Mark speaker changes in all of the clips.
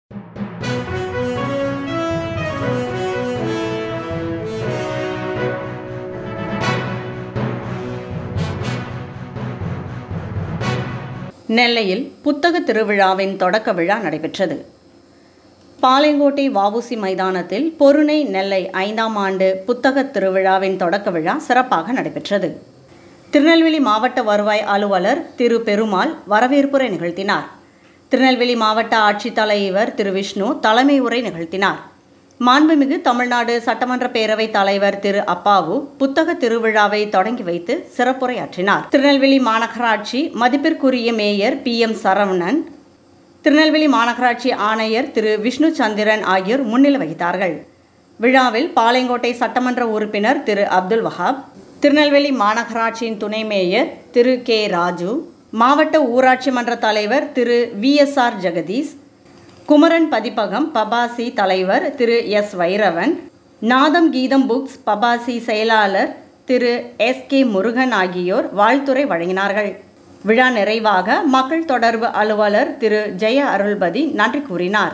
Speaker 1: நெல்லையில் புத்தக திருவிழாவின் தொடக்க விழா நடைபெற்றது பாளையங்கோட்டை வஉசி மைதானத்தில் பொருணை நெல்லை ஐந்தாம் ஆண்டு புத்தக திருவிழாவின் தொடக்க விழா சிறப்பாக நடைபெற்றது திருநெல்வேலி மாவட்ட வருவாய் அலுவலர் திரு பெருமாள் வரவேற்புரை நிகழ்த்தினார் திருநெல்வேலி மாவட்ட ஆட்சித்தலைவர் திரு விஷ்ணு தலைமை உரை நிகழ்த்தினார் மாண்புமிகு தமிழ்நாடு சட்டமன்ற பேரவைத் தலைவர் திரு அப்பாவு புத்தக திருவிழாவை தொடங்கி வைத்து சிறப்புரையாற்றினார் திருநெல்வேலி மாநகராட்சி மதிப்பிற்குரிய mayor P M Saravanan Tirunelveli மாநகராட்சி ஆணையர் திரு விஷ்ணு சந்திரன் ஆகியோர் முன்னிலை வகித்தார்கள் விழாவில் பாளையங்கோட்டை சட்டமன்ற உறுப்பினர் திரு அப்துல் வஹாப் திருநெல்வேலி மாநகராட்சியின் துணை மேயர் திரு கே ராஜு மாவட்ட ஊராட்சி மன்ற தலைவர் Thiru V S R Jagadish Kumaran பதிப்பகம் பபாசி தலைவர் திரு எஸ் வைரவன் நாதம் கீதம் புக்ஸ் பபாசி செயலாளர் திரு எஸ் கே முருகன் ஆகியோர் வாழ்த்துரை வழங்கினார்கள் விழா நிறைவாக மக்கள் தொடர்பு அலுவலர் திரு ஜெய அருள்பதி நன்றி கூறினார்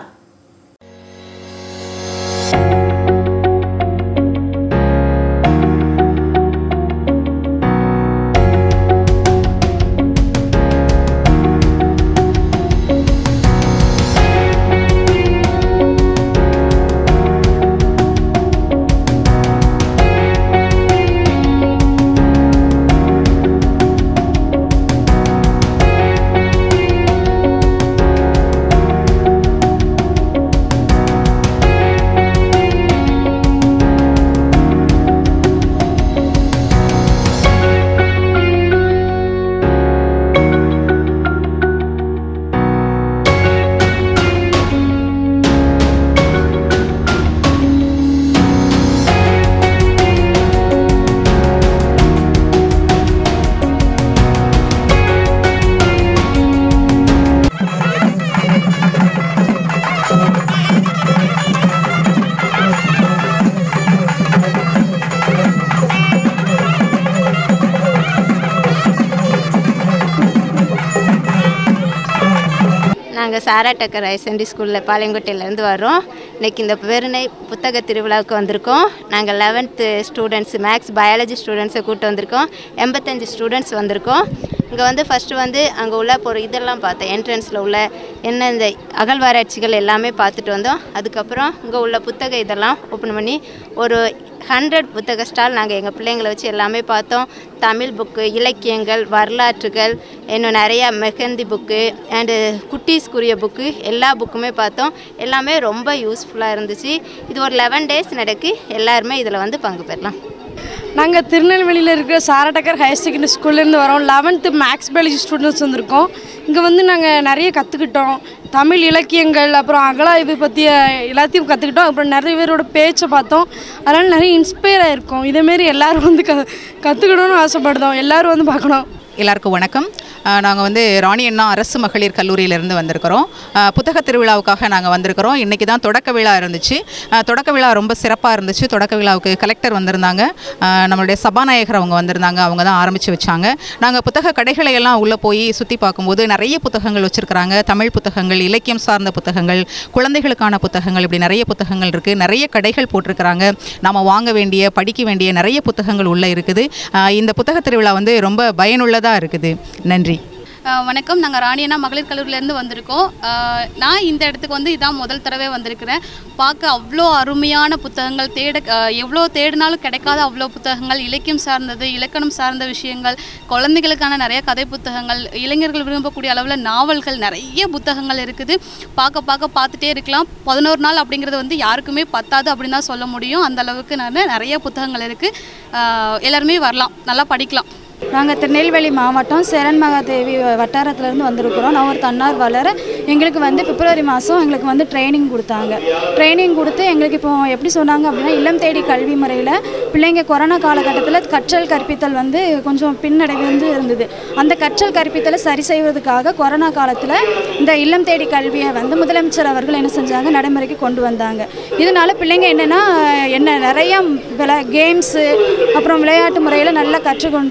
Speaker 2: நாங்கள் சாரா டக்கர் ஹையர் செகண்டரி ஸ்கூலில் பாளையங்கோட்டையிலேருந்து வரோம் இன்றைக்கி இந்த பெருணை புத்தக திருவிழாவுக்கு வந்திருக்கோம் நாங்கள் லெவன்த்து ஸ்டூடெண்ட்ஸ் மேக்ஸ் பயாலஜி ஸ்டூடெண்ட்ஸை கூப்பிட்டு வந்திருக்கோம் எண்பத்தஞ்சு ஸ்டூடெண்ட்ஸ் வந்திருக்கோம் இங்கே வந்து ஃபஸ்ட்டு வந்து அங்கே உள்ள ஒரு இதெல்லாம் பார்த்தேன் என்ட்ரன்ஸில் உள்ள என்ன இந்த அகழ்வாராய்ச்சிகள் எல்லாமே பார்த்துட்டு வந்தோம் அதுக்கப்புறம் இங்கே உள்ள புத்தக இதெல்லாம் ஓப்பன் பண்ணி ஒரு ஹண்ட்ரட் புத்தக ஸ்டால் நாங்கள் எங்கள் பிள்ளைங்களை வச்சு எல்லாமே பார்த்தோம் தமிழ் புக்கு இலக்கியங்கள் வரலாற்றுகள் இன்னும் நிறையா மெஹந்தி புக்கு அண்டு குட்டீஸ்க்குரிய புக்கு எல்லா புக்குமே பார்த்தோம் எல்லாமே ரொம்ப யூஸ்ஃபுல்லாக இருந்துச்சு இது ஒரு லெவன் டேஸ் நடக்கு எல்லாருமே இதில் வந்து பங்கு பெறலாம்
Speaker 3: நாங்கள் திருநெல்வேலியில் இருக்கிற சாரடக்கர் ஹையர் செகண்டரி ஸ்கூல்லேருந்து வரோம் லெவன்த்து மேக்ஸ் பயாலஜி ஸ்டூடெண்ட்ஸ் வந்திருக்கோம் இங்கே வந்து நாங்கள் நிறைய கற்றுக்கிட்டோம் தமிழ் இலக்கியங்கள் அப்புறம் அகலாய்வு பற்றிய எல்லாத்தையும் கற்றுக்கிட்டோம் அப்புறம் நிறைய பேரோட பேச்சை பார்த்தோம் அதனால் நிறைய இன்ஸ்பயர் ஆகிருக்கோம் இதேமாரி எல்லோரும் வந்து க கற்றுக்கணும்னு ஆசைப்படுதோம் எல்லோரும் வந்து பார்க்கணும்
Speaker 4: எல்லாருக்கும் வணக்கம் நாங்கள் வந்து ராணி அண்ணா அரசு மகளிர் கல்லூரியிலேருந்து வந்திருக்கிறோம் அஹ், புத்தக திருவிழாவுக்காக நாங்கள் வந்திருக்கிறோம் இன்றைக்கி தான் தொடக்க விழா இருந்துச்சு அஹ், தொடக்க விழா ரொம்ப சிறப்பாக இருந்துச்சு தொடக்க விழாவுக்கு கலெக்டர் வந்திருந்தாங்க அஹ், நம்மளுடைய சபாநாயகர் அவங்க வந்திருந்தாங்க அவங்க தான் ஆரம்பித்து வச்சாங்க நாங்கள் புத்தக கடைகளை எல்லாம் உள்ளே போய் சுற்றி பார்க்கும்போது நிறைய புத்தகங்கள் வச்சுருக்கிறாங்க தமிழ் புத்தகங்கள் இலக்கியம் சார்ந்த புத்தகங்கள் குழந்தைகளுக்கான புத்தகங்கள் இப்படி நிறைய புத்தகங்கள் இருக்குது நிறைய கடைகள் போட்டிருக்கிறாங்க நாம் வாங்க வேண்டிய படிக்க வேண்டிய நிறைய புத்தகங்கள் உள்ளே இருக்குது அஹ், இந்த புத்தக திருவிழா வந்து ரொம்ப பயனுள்ளதாக இருக்குது நன்றி
Speaker 5: அஹ் வணக்கம் நாங்கள் ராணியண்ணா மகளிர் கல்லூரியிலேருந்து வந்திருக்கோம் அஹ் நான் இந்த இடத்துக்கு வந்து இதான் முதல் தடவை வந்திருக்கிறேன் பார்க்க அவ்வளோ அருமையான புத்தகங்கள் தேட அஹ் எவ்வளோ தேடினாலும் கிடைக்காத அவ்வளோ புத்தகங்கள் இலக்கியம் சார்ந்தது இலக்கணம் சார்ந்த விஷயங்கள் குழந்தைகளுக்கான நிறைய கதை புத்தகங்கள் இளைஞர்கள் விரும்பக்கூடிய அளவில் நாவல்கள் நிறைய புத்தகங்கள் இருக்குது பார்க்க பார்க்க பார்த்துட்டே இருக்கலாம் பதினோரு நாள் அப்படிங்கிறது வந்து யாருக்குமே பத்தாது அப்படின்னு தான் சொல்ல முடியும் அந்த அளவுக்கு நான் நிறைய புத்தகங்கள் இருக்குது எல்லாருமே வரலாம் நல்லா படிக்கலாம்
Speaker 6: நாங்கள் திருநெல்வேலி மாவட்டம் சேரன் மகாதேவி வட்டாரத்துலேருந்து வந்திருக்கிறோம் நான் ஒரு தன்னார்வலர் எங்களுக்கு வந்து பிப்ரவரி மாதம் எங்களுக்கு வந்து ட்ரைனிங் கொடுத்தாங்க ட்ரைனிங் கொடுத்து எங்களுக்கு இப்போ எப்படி சொன்னாங்க அப்படின்னா இல்லம் தேடி கல்வி முறையில் பிள்ளைங்க கொரோனா காலகட்டத்தில் கற்றல் கற்பித்தல் வந்து கொஞ்சம் பின்னடைவு வந்து இருந்தது அந்த கற்றல் கற்பித்தலை சரி செய்வதற்காக கொரோனா காலத்தில் இந்த இல்லம் தேடி கல்வியை வந்து முதலமைச்சர் அவர்கள் என்ன செஞ்சாங்க நடைமுறைக்கு கொண்டு வந்தாங்க இதனால பிள்ளைங்க என்னென்னா என்ன நிறைய விளை கேம்ஸு அப்புறம் விளையாட்டு முறையில் நல்லா கற்றுக்கொண்டு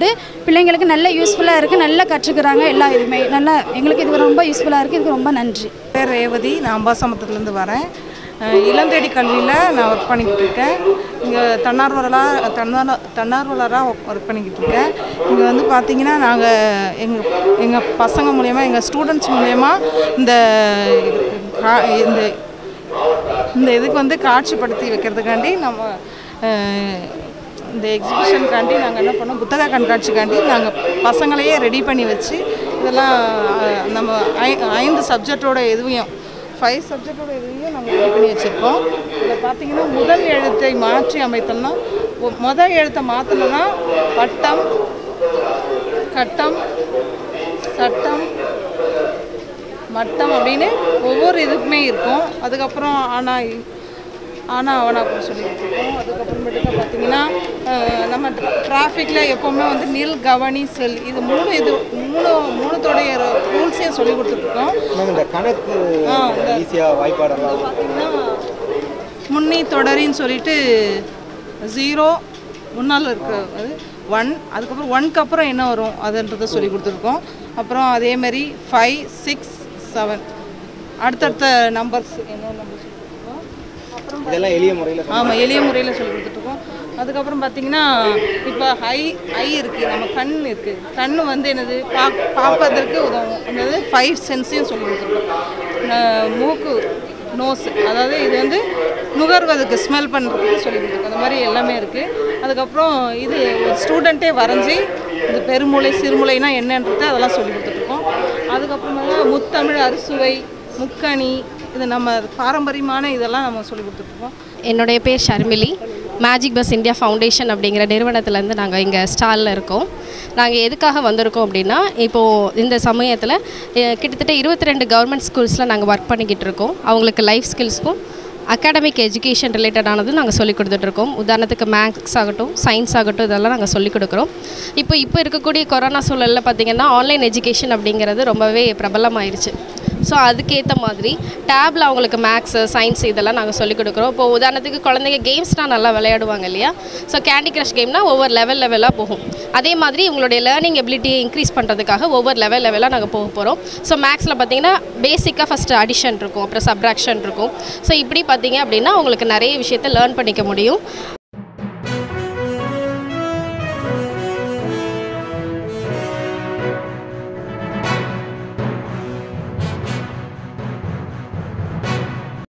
Speaker 6: பிள்ளைங்களுக்கு நல்ல யூஸ்ஃபுல்லாக இருக்குது நல்லா கற்றுக்கிறாங்க எல்லா இதுவுமே நல்லா எங்களுக்கு இது ரொம்ப யூஸ்ஃபுல்லாக இருக்குது இதுக்கு ரொம்ப நன்றி
Speaker 7: பேர் ரேவதி நான் அம்பாசமுத்திரத்துலேருந்து வரேன் அஹ் இளந்தேடி கல்வியில் நான் ஒர்க் பண்ணிக்கிட்டு இருக்கேன் இங்கே தன்னார்வலராக தன்னார் தன்னார்வலராக ஒர்க் பண்ணிக்கிட்டு இருக்கேன் இங்கே வந்து பார்த்தீங்கன்னா நாங்கள் எங்கள் எங்கள் பசங்க மூலயமா எங்கள் ஸ்டூடெண்ட்ஸ் மூலயமா இந்த கா- இந்த இந்த இதுக்கு வந்து காட்சிப்படுத்தி வைக்கிறதுக்காண்டி நம்ம அஹ், இந்த எக்ஸிபிஷனுக்காண்டி நாங்கள் என்ன பண்ணோம் புத்தக கண்காட்சிக்காண்டி நாங்கள் பசங்களையே ரெடி பண்ணி வச்சு இதெல்லாம் அஹ், நம்ம ஐ ஐந்து சப்ஜெக்டோட இதுவையும் ஃபைவ் சப்ஜெக்டோட இதுவையும் நாங்கள் ரெடி பண்ணி வச்சுருக்கோம் இதில் பார்த்தீங்கன்னா முதல் எழுத்தை மாற்றி அமைத்தோம்னா ஒ- முதல் எழுத்தை மாற்றணும்னா பட்டம் கட்டம் சட்டம் மட்டம் அப்படின்னு ஒவ்வொரு இதுக்குமே இருக்கும் அதுக்கப்புறம் ஆனால் ஆனால் அவனா அப்படின்னு சொல்லி வச்சுருக்கோம் அதுக்கப்புறமேட்டுக்கா பார்த்தீங்கன்னா அஹ், நம்ம டிராஃபிக்கில் எப்போவுமே வந்து நில் கவனி செல் இது மூணு இது மூணு மூணுத்தோடைய ரூல்ஸையும் சொல்லி கொடுத்துருக்கோம்
Speaker 8: மேம் இந்த கணக்கு
Speaker 7: ஆ, இந்த-
Speaker 8: ஈஸியாக வாய்ப்பாடெல்லாம்
Speaker 7: பார்த்தீங்கன்னா முன்னி தொடரின்னு சொல்லிட்டு ஜீரோ முன்னால் இருக்க அது ஒன் அதுக்கப்புறம் ஒன்க்கு அப்புறம் என்ன வரும் அதுன்றதை சொல்லி கொடுத்துருக்கோம் அப்புறம் அதேமாரி ஃபைவ் சிக்ஸ் செவன் அடுத்தடுத்த நம்பர்ஸ் என்ன நம்பர் சொல்லி கொடுத்துருக்கோம் அப்புறம்
Speaker 8: இதெல்லாம் எளிய முறையில்
Speaker 7: ஆமாம் எளிய முறையில் சொல்லி கொடுத்துட்ருக்கோம் அதுக்கப்புறம் பார்த்தீங்கன்னா இப்போ ஐ ஐ இருக்குது நம்ம கண் இருக்குது கண் வந்து என்னது பா பார்ப்பதற்கு உதவும் அதாவது ஃபைவ் சென்ஸையும் சொல்லி கொடுத்துருக்கோம் ந- மூக்கு நோஸ் அதாவது இது வந்து நுகர்வதுக்கு ஸ்மெல் பண்ணுறதுக்கு சொல்லி கொடுத்துருக்கோம் அந்த மாதிரி எல்லாமே இருக்குது அதுக்கப்புறம் இது ஒரு ஸ்டூடெண்ட்டே வரைஞ்சி இந்த பெருமூளை சிறுமூளைனா என்னன்றது அதெல்லாம் சொல்லி கொடுத்துட்ருக்கோம் அதுக்கப்புறமா முத்தமிழ் அறுசுவை முக்கணி இது நம்ம பாரம்பரியமான இதெல்லாம் நம்ம சொல்லி கொடுத்துட்ருக்கோம்
Speaker 9: என்னுடைய பேர் Sharmili magic bus India foundation அப்படிங்கிற நிறுவனத்துலேருந்து நாங்கள் இங்கே ஸ்டாலில் இருக்கோம் நாங்கள் எதுக்காக வந்திருக்கோம் அப்படின்னா இப்போது இந்த சமயத்தில் அஹ், கிட்டத்தட்ட இருபத்தி ரெண்டு கவர்மெண்ட் ஸ்கூல்ஸில் நாங்கள் ஒர்க் பண்ணிக்கிட்டு இருக்கோம் அவங்களுக்கு லைஃப் ஸ்கில்ஸ்க்கும் அகாடமிக் எஜுகேஷன் ரிலேட்டடானது நாங்கள் சொல்லிக் கொடுத்துட்ருக்கோம் உதாரணத்துக்கு மேக்ஸ் ஆகட்டும் சயின்ஸ் ஆகட்டும் இதெல்லாம் நாங்கள் சொல்லிக் கொடுக்குறோம் இப்போ இப்போ இருக்கக்கூடிய கொரோனா சூழலில் பார்த்திங்கன்னா ஆன்லைன் எஜுகேஷன் அப்படிங்கிறது ரொம்பவே பிரபலமாயிருச்சு ஸோ அதுக்கேற்ற மாதிரி டேப்பில் அவங்களுக்கு மேக்ஸு சயின்ஸ் இதெல்லாம் நாங்கள் சொல்லிக் கொடுக்குறோம் இப்போ உதாரணத்துக்கு குழந்தைங்க கேம்ஸ்னால் நல்லா விளையாடுவாங்க இல்லையா ஸோ கேண்டி கிரஷ் கேம்னா ஒவ்வொரு லெவல் லெவலாக போகும் அதே மாதிரி உங்களுடைய லேர்னிங் எபிலிட்டியை இன்க்ரீஸ் பண்ணுறதுக்காக ஒவ்வொரு லெவல் லெவலாக நாங்கள் போக போகிறோம் ஸோ மேக்ஸில் பார்த்தீங்கன்னா பேசிக்காக ஃபஸ்ட்டு அடிஷன் இருக்கும் அப்புறம் சப்ராக்ஷன் இருக்கும் ஸோ இப்படி பார்த்தீங்க அப்படின்னா உங்களுக்கு நிறைய விஷயத்தை லேர்ன் பண்ணிக்க முடியும்